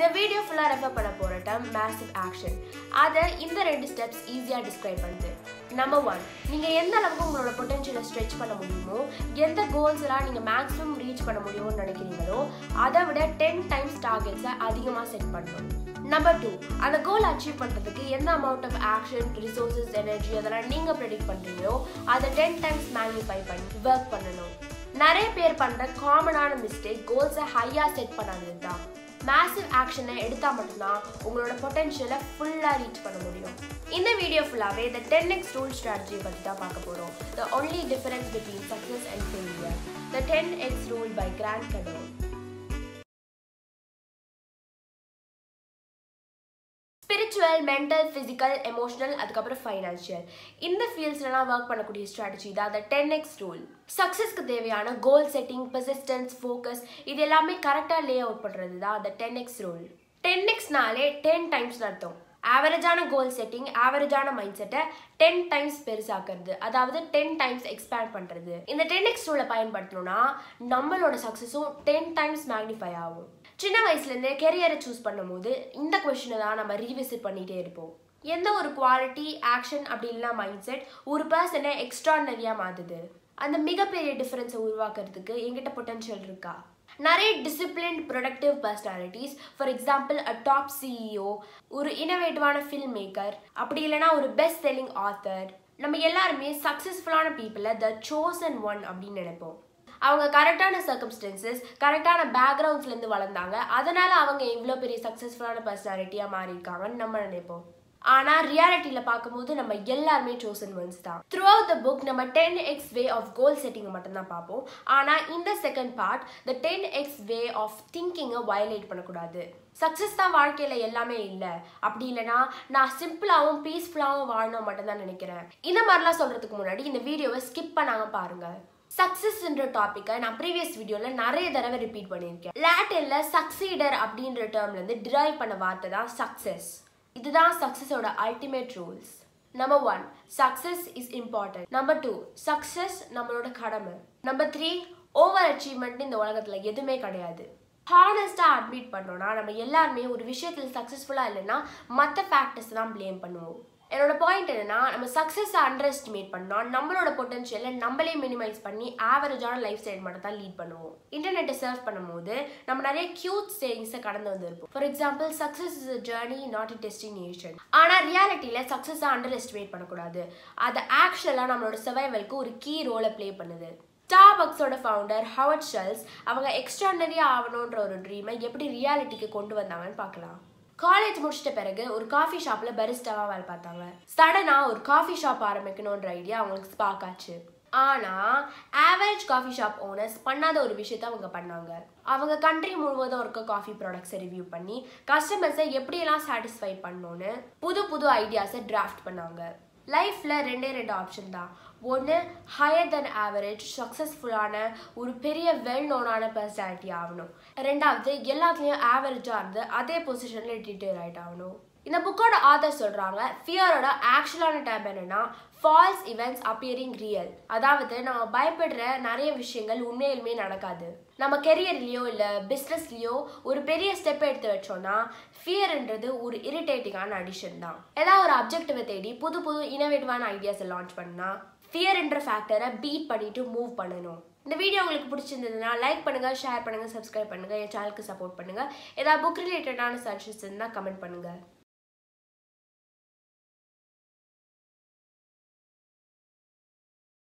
இந்த வீடியோ ஃபுல்லாக ரெஃபர் பண்ண போகிற டேர்ம் மேசிவ் ஆக்ஷன் அதை இந்த ரெண்டு ஸ்டெப்ஸ் ஈஸியாக டிஸ்கிரைப் பண்ணுது நம்பர் ஒன் நீங்கள் எந்த அளவுக்கு உங்களோட பொட்டன்ஷியலை ஸ்ட்ரெச் பண்ண முடியுமோ எந்த கோல்ஸ் எல்லாம் நீங்கள் மேக்ஸிமம் ரீச் பண்ண முடியும்னு நினைக்கிறீங்களோ அதை விட டென் டைம்ஸ் டார்கெட்ஸை அதிகமாக செட் பண்ணணும் நம்பர் டூ அந்த கோல் அச்சீவ் பண்ணுறதுக்கு எந்த amount of action resources energy அதெல்லாம் நீங்கள் ப்ரெடிக்ட் பண்ணுறீங்களோ அதை டென் டைம்ஸ் மேக்னிஃபை பண்ணி ஒர்க் பண்ணணும் நிறைய பேர் பண்ணுற காமனான மிஸ்டேக் கோல்ஸை ஹையாக செட் பண்ணாதது தான் மேசிவ் ஆக்ஷனை எடுத்தால் மட்டும்தான் உங்களோட பொட்டென்ஷியலை ஃபுல்லாக ரீச் பண்ண முடியும் இந்த வீடியோ ஃபுல்லாகவே இந்த டென் எக்ஸ் ரூல் ஸ்ட்ராட்டஜி பற்றி தான் பார்க்க போகிறோம் the only difference between success and failure the ten X rule by Grant Cardone spiritual mental physical emotional அதுக்கப்புறம் ஃபைனான்ஷியல் இந்த ஃபீல்ட்ஸ்லாம் ஒர்க் பண்ணக்கூடிய ஸ்ட்ராட்டஜி தான் அந்த டென் எக்ஸ் ரூல் சக்ஸஸ்க்கு தேவையான கோல் செட்டிங் பெர்சிஸ்டன்ஸ் ஃபோக்கஸ் இது எல்லாமே கரெக்டாக லே அவுட் பண்ணுறது தான் அந்த டென் எக்ஸ் ரூல் டென் எக்ஸ்னாலே டென் டைம்ஸ் அர்த்தம் ஆவரேஜான கோல் செட்டிங் ஆவரேஜான மைண்ட் செட்டை டென் டைம்ஸ் பெருசாக்குறது அதாவது டென் டைம்ஸ் எக்ஸ்பேண்ட் பண்ணுறது இந்த டென் எக்ஸ் ரூலை பயன்படுத்தணும்னா நம்மளோட சக்ஸஸும் டென் டைம்ஸ் மேக்னிஃபை ஆகும் சின்ன வயசுலேருந்தே கெரியரை சூஸ் பண்ணும்போது இந்த கொஷினை தான் நம்ம ரீவிசிட் பண்ணிகிட்டே இருப்போம் எந்த ஒரு குவாலிட்டி ஆக்ஷன் அப்படி இல்லைனா மைண்ட் செட் ஒரு பர்சனை எக்ஸ்ட்ரானரியாக மாற்றுது அந்த மிகப்பெரிய டிஃப்ரென்ஸை உருவாக்குறதுக்கு எங்கிட்ட பொட்டன்ஷியல் இருக்கா நிறைய discipline productive personalities for example a top CEO ஒரு இனோவேட்டிவான ஃபில்ம் மேக்கர் அப்படி இல்லைனா ஒரு பெஸ்ட் செல்லிங் ஆத்தர் நம்ம எல்லாருமே சக்ஸஸ்ஃபுல்லான பீப்புளை த சோசன் ஒன் அப்படின்னு நினைப்போம் அவங்க கரெக்டான சர்க்கம்ஸ்டன்சஸ் கரெக்டான பேக்ரவுண்ட்ஸ்லேருந்து வளர்ந்தாங்க அதனால் அவங்க இவ்வளோ பெரிய சக்ஸஸ்ஃபுல்லான பர்சனாலிட்டியாக மாறியிருக்காங்கன்னு நம்ம நினைப்போம் ஆனால் ரியாலிட்டியில் பார்க்கும்போது நம்ம எல்லாருமே சோசன் ஒன்ஸ் தான் த்ரூ அவுட் த புக் நம்ம ten X way of goal செட்டிங்கை மட்டும்தான் பார்ப்போம் ஆனால் இந்த second part the ten X way of திங்கிங்கை வயலேட் பண்ணக்கூடாது சக்ஸஸ் தான் வாழ்க்கையில் எல்லாமே இல்லை அப்படி இல்லைனா நான் சிம்பிளாகவும் பீஸ்ஃபுல்லாகவும் வாழணும் மட்டும்தான் நினைக்கிறேன் இந்த மாதிரிலாம் சொல்கிறதுக்கு முன்னாடி இந்த வீடியோவை ஸ்கிப் பண்ணாமல் பாருங்கள் சக்ஸஸ்ன்ற டாப்பிக்கை நான் ப்ரீவியஸ் வீடியோவில் நிறைய தடவை ரிப்பீட் பண்ணியிருக்கேன் லேட்டினில் சக்சீடர் அப்படின்ற டேர்ம்லேருந்து டிரைவ் பண்ண வார்த்தை தான் சக்ஸஸ் இதுதான் சக்ஸஸோட ultimate rules number one success is important number two success நம்மளோட கடமை நம்பர் த்ரீ ஓவர் அச்சீவ்மெண்ட் இந்த உலகத்தில் எதுவுமே கிடையாது ஹானஸ்ட்டாக அட்மிட் பண்ணோன்னா நம்ம எல்லாருமே ஒரு விஷயத்தில் சக்ஸஸ்ஃபுல்லாக இல்லைன்னா மற்ற ஃபேக்டர்ஸ் தான் ப்ளேம் பண்ணுவோம் என்னோட பாயிண்ட் என்னன்னா நம்ம சக்ஸஸை அண்டர் எஸ்டிமேட் பண்ணோம் நம்மளோட பொட்டன்ஷியலை நம்மளே மினிமைஸ் பண்ணி ஆவரேஜான லைஃப் ஸ்டைல் மட்டும் தான் லீட் பண்ணுவோம் இன்டர்நெட்டை சர்வ் பண்ணும்போது நம்ம நிறைய கியூட் ஸ்டேஜ்ஸை கடந்து வந்திருப்போம் for example success is a journey not a destination ஆனால் ரியாலிட்டியில் சக்ஸஸை அண்டர் எஸ்டிமேட் பண்ணக்கூடாது அது ஆக்சுவலாக நம்மளோட சர்வைவலுக்கு ஒரு கீ ரோலை ப்ளே பண்ணுது ஸ்டார்பக்ஸோட ஃபவுண்டர் ஹவர்ட் ஷெல்ஸ் அவங்க எக்ஸ்ட்ரானரியாக ஆகணுன்ற ஒரு ட்ரீமை எப்படி ரியாலிட்டிக்கு கொண்டு வந்தாங்கன்னு பார்க்கலாம் காலேஜ் முடிச்சிட்ட பிறகு ஒரு காஃபி ஷாப்பில் பெரிஸ்டாவாக வேலை பார்த்தாங்க சடனாக ஒரு காஃபி ஷாப் ஆரம்பிக்கணுன்ற ஐடியா அவங்களுக்கு ஸ்பார்க் ஆச்சு ஆனால் ஆவரேஜ் காஃபி ஷாப் ஓனர்ஸ் பண்ணாத ஒரு விஷயத்த அவங்க பண்ணாங்க அவங்க கண்ட்ரி முழுவதும் இருக்க காஃபி ப்ராடக்ட்ஸை ரிவ்யூ பண்ணி கஸ்டமர்ஸை எப்படியெல்லாம் சாட்டிஸ்ஃபை பண்ணணும்னு புது புது ஐடியாஸை டிராஃப்ட் பண்ணாங்க லைஃப்பில் ரெண்டே ரெண்டு ஆப்ஷன் தான் ஒன்று ஹையர் தென் ஆவரேஜ் சக்ஸஸ்ஃபுல்லான ஒரு பெரிய வெல் நோனான பர்சனாலிட்டி ஆகணும் ரெண்டாவது எல்லாத்துலேயும் ஆவரேஜாக இருந்து அதே பொசிஷனில் டீட்டெயில் ஆகிட்டு ஆகணும் இந்த புக்கோட ஆதர் சொல்கிறாங்க ஃபியரோட ஆக்சுவலான டைம் என்னென்னா ஃபால்ஸ் இவெண்ட்ஸ் அப்பியரிங் ரியல் அதாவது நம்ம பயப்படுற நிறைய விஷயங்கள் உண்மையிலுமே நடக்காது நம்ம கெரியர்லேயோ இல்லை பிஸ்னஸ்லேயோ ஒரு பெரிய ஸ்டெப் எடுத்து வச்சோம்னா ஃபியர்ன்றது ஒரு இரிட்டேட்டிங்கான அடிஷன் தான் ஏதாவது ஒரு அப்ஜெக்டிவை தேடி புது புது இனோவேட்டிவான ஐடியாஸை லான்ச் பண்ணால் ஃபியர்ன்ற ஃபேக்டரை பீட் பண்ணிட்டு மூவ் பண்ணணும் இந்த வீடியோ உங்களுக்கு பிடிச்சிருந்ததுன்னா லைக் பண்ணுங்க ஷேர் பண்ணுங்க சப்ஸ்கிரைப் பண்ணுங்க என் சேனலுக்கு சப்போர்ட் பண்ணுங்க ஏதாவது புக் ரிலேட்டடான சஜஷன்ஸ் இருந்தால் கமெண்ட் பண்ணுங்க